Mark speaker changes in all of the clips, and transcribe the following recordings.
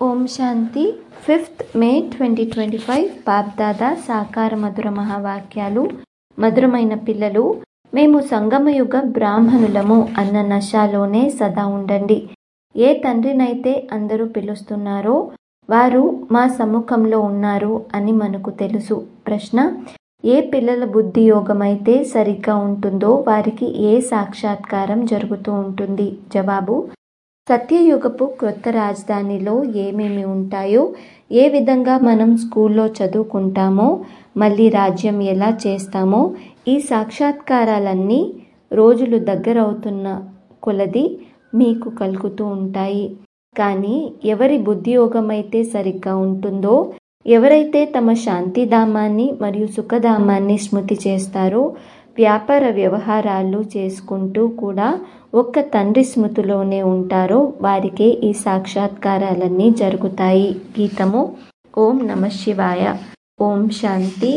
Speaker 1: ఓం శాంతి fifth May twenty twenty five BapDada సాకార మధుర మహావాక్యాలు మధురమైన పిల్లలు మేము సంగమయుగ బ్రాహ్మణులము అన్న నశాలోనే సదా ఉండండి ఏ తండ్రినైతే అందరూ పిలుస్తున్నారో వారు మా సమ్ముఖంలో ఉన్నారు అని మనకు తెలుసు ప్రశ్న ఏ పిల్లల బుద్ధి యోగమైతే సరిగ్గా ఉంటుందో వారికి ఏ సాక్షాత్కారం జరుగుతూ ఉంటుంది జవాబు సత్యయుగపు క్రొత్త రాజధానిలో ఏమేమి ఉంటాయో ఏ విధంగా మనం స్కూల్లో చదువుకుంటామో మళ్ళీ రాజ్యం ఎలా చేస్తామో ఈ సాక్షాత్కారాలన్నీ రోజులు దగ్గరవుతున్న కొలది మీకు కలుగుతూ ఉంటాయి కానీ ఎవరి బుద్ధియోగమైతే సరిగ్గా ఉంటుందో ఎవరైతే తమ శాంతిధామాన్ని మరియు సుఖధామాన్ని స్మృతి చేస్తారో వ్యాపార వ్యవహారాలు చేసుకుంటూ కూడా ఒక్క తండ్రి స్మృతిలోనే ఉంటారో వారికే ఈ సాక్షాత్కారాలన్నీ జరుగుతాయి గీతము ఓం నమ శివాయ ఓం శాంతి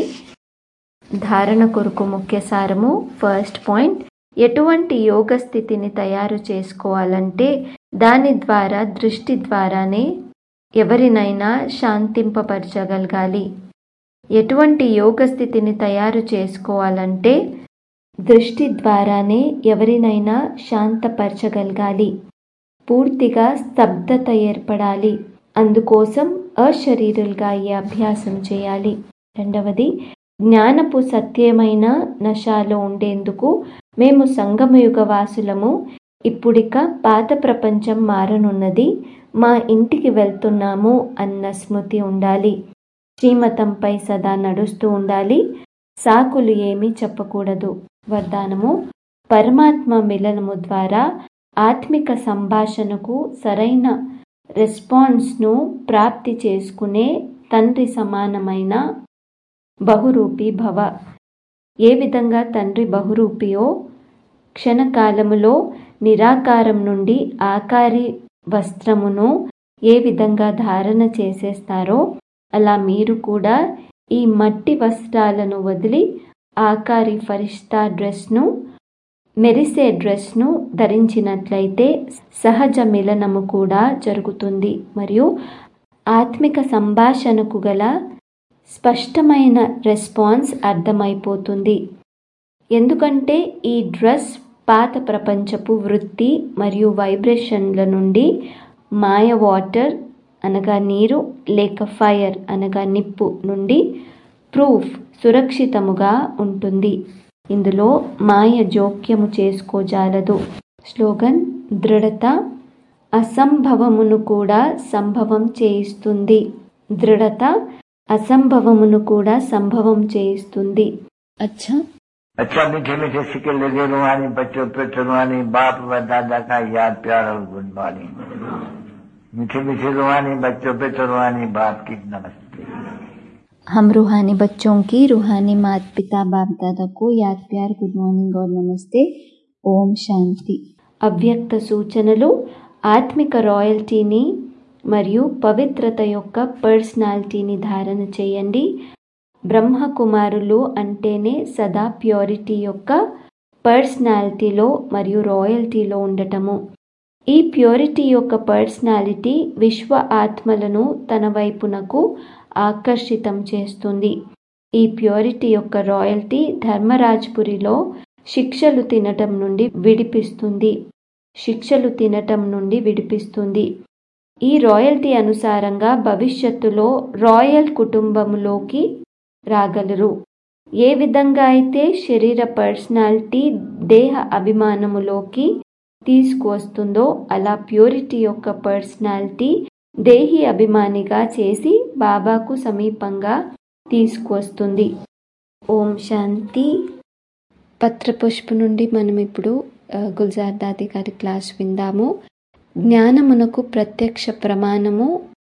Speaker 1: ధారణ కొరకు ముఖ్య సారము ఫస్ట్ పాయింట్ ఎటువంటి యోగ స్థితిని తయారు చేసుకోవాలంటే దాని ద్వారా దృష్టి ద్వారానే ఎవరినైనా శాంతింపపరచగలగాలి ఎటువంటి యోగ స్థితిని తయారు చేసుకోవాలంటే దృష్టి ద్వారానే ఎవరినైనా శాంతపరచగలగాలి పూర్తిగా స్తబ్దత ఏర్పడాలి అందుకోసం అశరీరులుగా ఈ అభ్యాసం చేయాలి రెండవది జ్ఞానపు సత్యమైన నశాలో ఉండేందుకు మేము సంగమయుగ వాసులము ఇప్పుడిక పాత ప్రపంచం మారనున్నది మా ఇంటికి వెళ్తున్నాము అన్న స్మృతి ఉండాలి శ్రీమతంపై సదా నడుస్తూ ఉండాలి సాకులు ఏమీ చెప్పకూడదు వరదానము పరమాత్మ మిలనము ద్వారా ఆత్మిక సంభాషణకు సరైన రెస్పాన్స్ను ప్రాప్తి చేసుకునే తండ్రి సమానమైన బహురూపి భవ ఏ విధంగా తండ్రి బహురూపియో క్షణకాలములో నిరాకారం నుండి ఆకారి వస్త్రమును ఏ విధంగా ధారణ చేసేస్తారో అలా మీరు కూడా ఈ మట్టి వస్త్రాలను వదిలి ఆకారి ఫరిష్తా డ్రెస్ను మెరిసే డ్రెస్ను ధరించినట్లయితే సహజ మిలనము కూడా జరుగుతుంది మరియు ఆత్మిక సంభాషణకు గల స్పష్టమైన రెస్పాన్స్ అర్థమైపోతుంది ఎందుకంటే ఈ డ్రెస్ పాత ప్రపంచపు వృత్తి మరియు వైబ్రేషన్ల నుండి మాయ వాటర్ అనగా నీరు లేక ఫైర్ అనగా నిప్పు నుండి ప్రూఫ్ సురక్షితముగా ఉంటుంది ఇందులో మాయ జోక్యము చేసుకోజాలదు స్లోగన్ దృఢత అసంభవమును కూడా సంభవం చేయిస్తుంది దృఢత అసంభవమును కూడా సంభవం చేయిస్తుంది అచ్చా
Speaker 2: अच्छा मीठे मीठे सिक्के लगे रुहानी बच्चों पे रुहानी बाप व दादा का याद प्यार और गुड मॉर्निंग मीठे मीठे रुहानी बच्चों पे रुहानी बाप की नमस्ते
Speaker 1: हम रूहानी बच्चों की रूहानी माता पिता बाप दादा को याद प्यार గుడ్ మార్నింగ్ और నమస్తే ఓం శాంతి అవ్యక్త సూచనలు ఆత్మిక రాయల్టీని మరియు పవిత్రత యొక్క పర్సనాలిటీని ధారణ చేయండి బ్రహ్మకుమారులు అంటేనే సదా ప్యూరిటీ యొక్క పర్సనాలిటీలో మరియు రాయల్టీలో ఉండటము ఈ ప్యూరిటీ యొక్క పర్సనాలిటీ విశ్వ ఆత్మలను తన వైపునకు ఆకర్షితం చేస్తుంది ఈ ప్యూరిటీ యొక్క రాయల్టీ ధర్మరాజ్పురిలో శిక్షలు తినటం నుండి విడిపిస్తుంది శిక్షలు తినటం నుండి విడిపిస్తుంది ఈ రాయల్టీ అనుసారంగా భవిష్యత్తులో రాయల్ కుటుంబములోకి రాగలరు ఏ విధంగా అయితే శరీర పర్సనాలిటీ దేహ అభిమానములోకి తీసుకువస్తుందో అలా ప్యూరిటీ యొక్క పర్సనాలిటీ దేహి అభిమానిగా చేసి బాబాకు సమీపంగా తీసుకువస్తుంది ఓం శాంతి పత్రపుష్పు నుండి మనం ఇప్పుడు గుల్జార్ దాది గారి క్లాస్ విందాము జ్ఞానమునకు ప్రత్యక్ష ప్రమాణము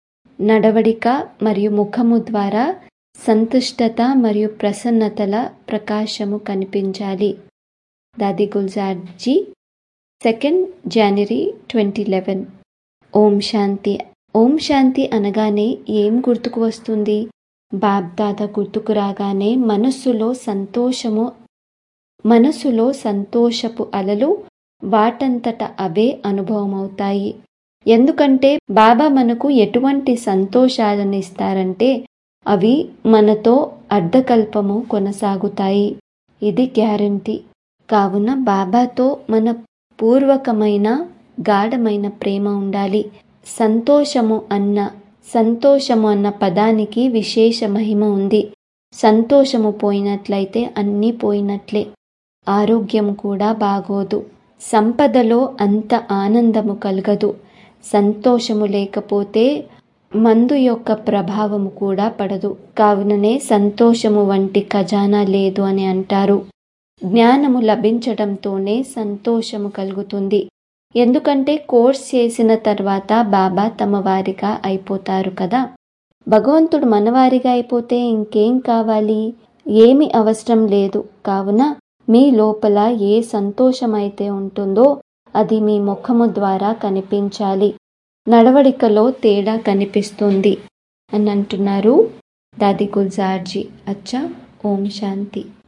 Speaker 1: నడవడిక మరియు ముఖము ద్వారా సంతుష్టత మరియు ప్రసన్నతల ప్రకాశము కనిపించాలి Dadi Gulzarji second January twenty eleven ఓం శాంతి ఓం శాంతి అనగానే ఏం గుర్తుకు వస్తుంది బాబ్దాద గుర్తుకు రాగానే మనస్సులో సంతోషము మనస్సులో సంతోషపు అలలు వాటంతట అవే అనుభవమవుతాయి ఎందుకంటే బాబా మనకు ఎటువంటి సంతోషాలను ఇస్తారంటే అవి మనతో అర్ధకల్పము కొనసాగుతాయి ఇది గ్యారంటీ కావున బాబాతో మన పూర్వకమైన గాఢమైన ప్రేమ ఉండాలి సంతోషము అన్న సంతోషము అన్న పదానికి విశేష మహిమ ఉంది సంతోషము పోయినట్లయితే అన్నీ పోయినట్లే ఆరోగ్యం కూడా బాగోదు సంపదలో అంత ఆనందము కలగదు సంతోషము లేకపోతే మందు యొక్క ప్రభావము కూడా పడదు కావుననే సంతోషము వంటి ఖజానా లేదు అని అంటారు జ్ఞానము లభించడంతోనే సంతోషము కలుగుతుంది ఎందుకంటే కోర్స్ చేసిన తర్వాత బాబా తమ వారిగా అయిపోతారు కదా భగవంతుడు మనవారిగా అయిపోతే ఇంకేం కావాలి ఏమి అవసరం లేదు కావున మీ లోపల ఏ సంతోషమైతే ఉంటుందో అది మీ ముఖము ద్వారా కనిపించాలి నడవడికలో తేడా కనిపిస్తుంది అని అంటున్నారు దాది గుల్జార్జీ అచ్చా ఓం శాంతి